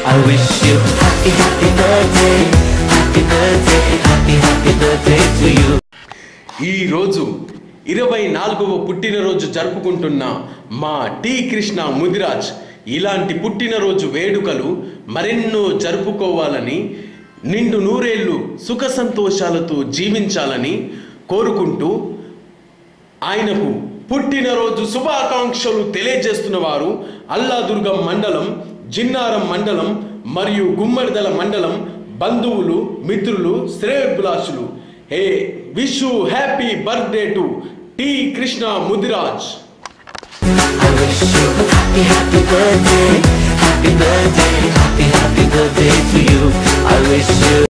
I wish you happy, happy birthday, happy birthday, happy, happy birthday to you. ఈ రోజు ఇరవై నాలుగవ పుట్టినరోజు జరుపుకుంటున్న మా టి కృష్ణ ముదిరాజ్ ఇలాంటి పుట్టినరోజు వేడుకలు మరెన్నో జరుపుకోవాలని నిండు నూరేళ్లు సుఖ సంతోషాలతో జీవించాలని కోరుకుంటూ ఆయనకు పుట్టినరోజు శుభాకాంక్షలు తెలియజేస్తున్న వారు అల్లాదుర్గం మండలం జిన్నారం మండలం మరియు గుమ్మడిదల మండలం బంధువులు మిత్రులు శ్రేయభిలాషులు hey wish happy birthday to T Krishna Mudiraj I wish you happy, happy birthday, happy birthday, happy, happy birthday to you. I wish you